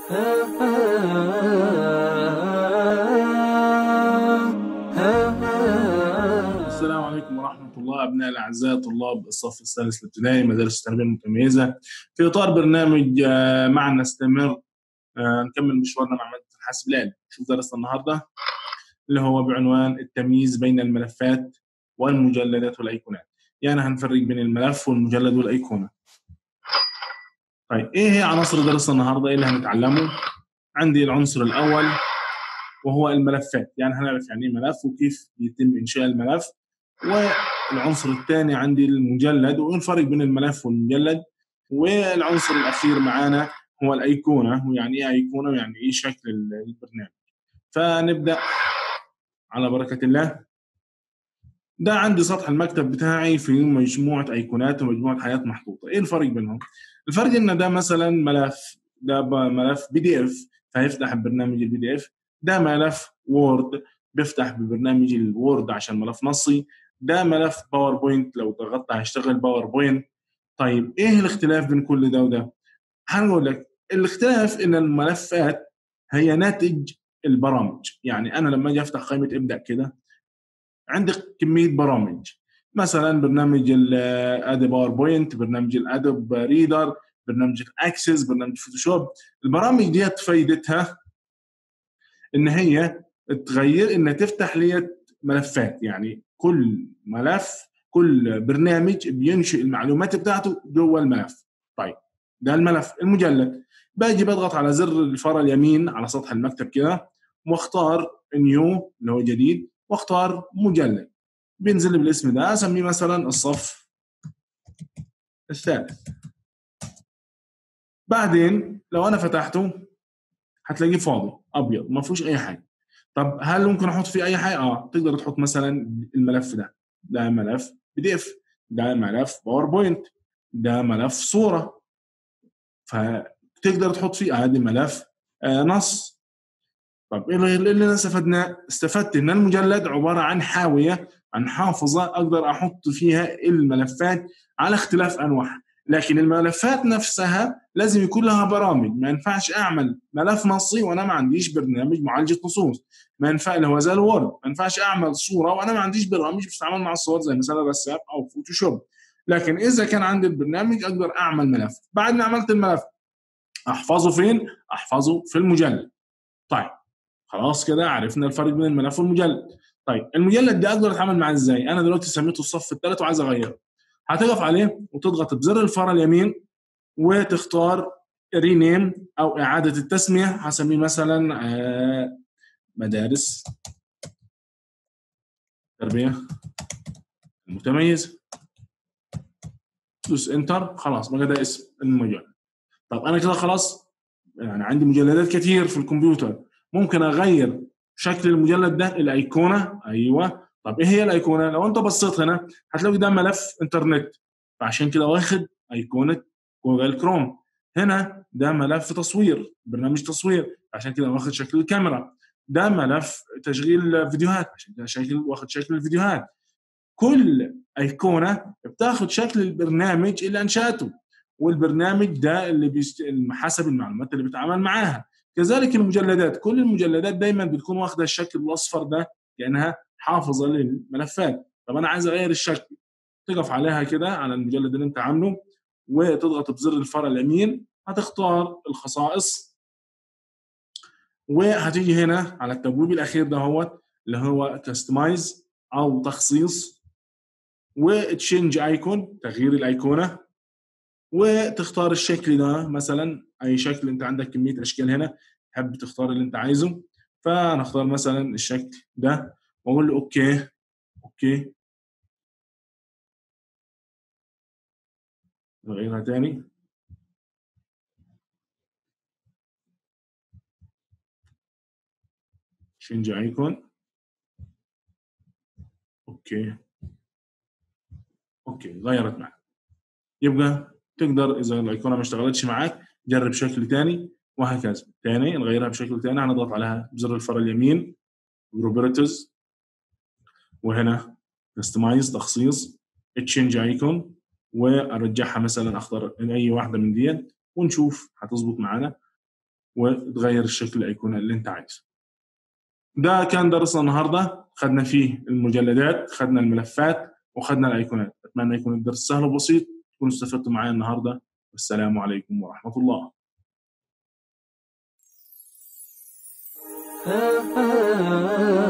السلام عليكم ورحمة الله أبناء الأعزاء طلاب الصف الثالث الابتدائي مدارس التربية المتميزة في إطار برنامج آه، معا نستمر آه، نكمل مشوارنا مع مادة الحاسب الآلي شوف درسنا النهاردة اللي هو بعنوان التمييز بين الملفات والمجلدات والأيقونات يعني هنفرق بين الملف والمجلد والأيقونة طيب إيه هي عناصر درسنا النهاردة إيه اللي هنتعلمه عندي العنصر الأول وهو الملفات يعني هنعرف يعني ايه ملف وكيف يتم انشاء الملف والعنصر الثاني عندي المجلد والفرق بين الملف والمجلد والعنصر الاخير معانا هو الايقونه ويعني ايه ايقونه ويعني ايه شكل البرنامج فنبدا على بركه الله ده عندي سطح المكتب بتاعي في مجموعه ايقونات ومجموعه حاجات محطوطه ايه الفرق بينهم الفرق ان ده مثلا ملف ده ملف بي دي اف فيفتح برنامج البي دي اف ده ملف وورد بيفتح ببرنامج الوورد عشان ملف نصي ده ملف باوربوينت لو ضغطت هيشتغل باوربوينت طيب ايه الاختلاف بين كل ده وده هنقول لك الاختلاف ان الملفات هي ناتج البرامج يعني انا لما اجي افتح قائمه ابدا كده عندي كميه برامج مثلا برنامج الادي باوربوينت برنامج الادوب ريدر برنامج الاكسس برنامج فوتوشوب البرامج ديت فايدتها ان هي تغير انها تفتح لي ملفات يعني كل ملف كل برنامج بينشئ المعلومات بتاعته جوه الملف طيب ده الملف المجلد باجي بضغط على زر الفار اليمين على سطح المكتب كده واختار نيو اللي هو جديد واختار مجلد بينزل لي بالاسم ده اسميه مثلا الصف الثالث بعدين لو انا فتحته هتلاقيه فاضي ابيض ما فيهوش اي حاجه طب هل ممكن احط فيه اي حاجه اه تقدر تحط مثلا الملف ده ده ملف بي دي اف ده ملف باوربوينت ده ملف صوره فتقدر تحط فيه عادي ملف آه نص طب ايه اللي انا استفدناه؟ استفدت ان المجلد عباره عن حاويه عن حافظه اقدر احط فيها الملفات على اختلاف انواعها لكن الملفات نفسها لازم يكون لها برامج ما ينفعش اعمل ملف نصي وانا ما عنديش برنامج معالجه نصوص ما ينفع اللي هو زي الوورد ما ينفعش اعمل صوره وانا ما عنديش برامج بتتعامل مع الصور زي مثلا رسام او فوتوشوب لكن اذا كان عندي البرنامج اقدر اعمل ملف بعد ما عملت الملف احفظه فين احفظه في المجلد طيب خلاص كده عرفنا الفرق بين الملف والمجلد طيب المجلد ده اقدر اتعامل معاه ازاي انا دلوقتي سميته الصف الثالث وعايز اغيره هتقف عليه وتضغط بزر الفار اليمين وتختار رينيم او اعاده التسميه هسميه مثلا مدارس تربيه متميز دوس انتر خلاص بقى ده اسم المجلد طب انا كده خلاص يعني عندي مجلدات كتير في الكمبيوتر ممكن اغير شكل المجلد ده الايقونه ايوه طب ايه هي الايقونه؟ لو انت بصيت هنا هتلاقي ده ملف انترنت فعشان كده واخد ايقونه جوجل كروم هنا ده ملف تصوير برنامج تصوير عشان كده واخد شكل الكاميرا ده ملف تشغيل فيديوهات عشان كده شكل واخد شكل الفيديوهات كل ايقونه بتاخد شكل البرنامج اللي انشاته والبرنامج ده اللي بيست... حسب المعلومات اللي بيتعامل معاها كذلك المجلدات كل المجلدات دايما بتكون واخده الشكل الاصفر ده كانها حافظه للملفات طب انا عايز اغير الشكل تقف عليها كده على المجلد اللي انت عامله وتضغط بزر الفار اليمين هتختار الخصائص وهتيجي هنا على التبويب الاخير ده هو اللي هو كاستمايز او تخصيص وتشينج ايكون تغيير الايقونه وتختار الشكل ده مثلا اي شكل انت عندك كميه اشكال هنا تحب تختار اللي انت عايزه فنختار مثلا الشكل ده واقول له اوكي اوكي نغيرها تاني change icon اوكي اوكي غيرت معك يبقى تقدر اذا الايقونه ما اشتغلتش معاك جرب شكل تاني وهكذا تاني نغيرها بشكل تاني هنضغط عليها بزر الفار اليمين بروبرتيز وهنا كستمايز تخصيص تشينج ايكون وارجعها مثلا اختار اي واحده من ديت ونشوف هتظبط معانا وتغير الشكل الايقونه اللي انت عايزه ده كان درسنا النهارده خدنا فيه المجلدات خدنا الملفات وخدنا الايقونات اتمنى يكون الدرس سهل وبسيط تكونوا استفدتوا معايا النهارده والسلام عليكم ورحمه الله ah, ah, ah.